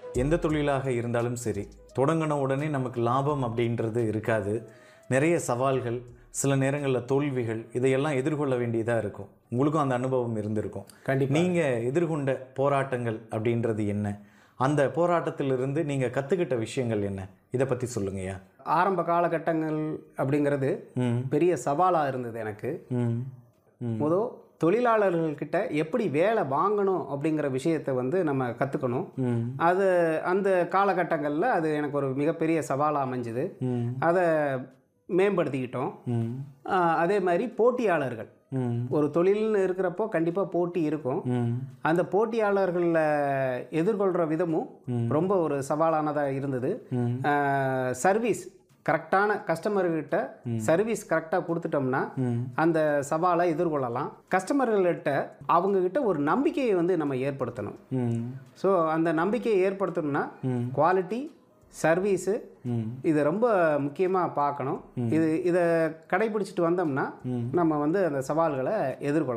எந்த தொழிலாக இருந்தாலும் சரி தொடங்கின உடனே நமக்கு லாபம் அப்படின்றது இருக்காது நிறைய சவால்கள் சில நேரங்களில் தோல்விகள் இதையெல்லாம் எதிர்கொள்ள வேண்டியதாக இருக்கும் உங்களுக்கும் அந்த அனுபவம் இருந்திருக்கும் கண்டிப்பா. நீங்கள் எதிர்கொண்ட போராட்டங்கள் அப்படின்றது என்ன அந்த போராட்டத்திலிருந்து நீங்கள் கற்றுக்கிட்ட விஷயங்கள் என்ன இதை பற்றி சொல்லுங்கய்யா ஆரம்ப காலகட்டங்கள் அப்படிங்கிறது ம் பெரிய சவாலாக இருந்தது எனக்கு ம் ம் முதல் தொழிலாளர்கள்கிட்ட எப்படி வேலை வாங்கணும் அப்படிங்கிற விஷயத்தை வந்து நம்ம கற்றுக்கணும் ம் அது அந்த காலகட்டங்களில் அது எனக்கு ஒரு மிகப்பெரிய சவாலாக அமைஞ்சுது ம் அதை மேம்படுத்திக்கிட்டோம் ம் ஆஹ் அதே மாதிரி போட்டியாளர்கள் ம் ஒரு தொழில்னு இருக்கிறப்போ கண்டிப்பாக போட்டி இருக்கும் ம் அந்த போட்டியாளர்களில் எதிர்கொள்கிற விதமும் ரொம்ப ஒரு சவாலானதாக இருந்தது ம். சர்வீஸ் கரெக்டான கஸ்டமர்கிட்ட சர்வீஸ் கரெக்டாக கொடுத்துட்டோம்னா அந்த சவாலை எதிர்கொள்ளலாம் கஸ்டமர்கள்கிட்ட அவங்கக்கிட்ட ஒரு நம்பிக்கையை வந்து நம்ம ஏற்படுத்தணும் ம் ஸோ அந்த நம்பிக்கையை ஏற்படுத்தணும்னா குவாலிட்டி சர்வீஸு ம் இது ரொம்ப முக்கியமாக பார்க்கணும் இது இதை கடைபிடிச்சிட்டு வந்தோம்னா நம்ம வந்து அந்த சவால்களை எதிர்கொள்ளலாம்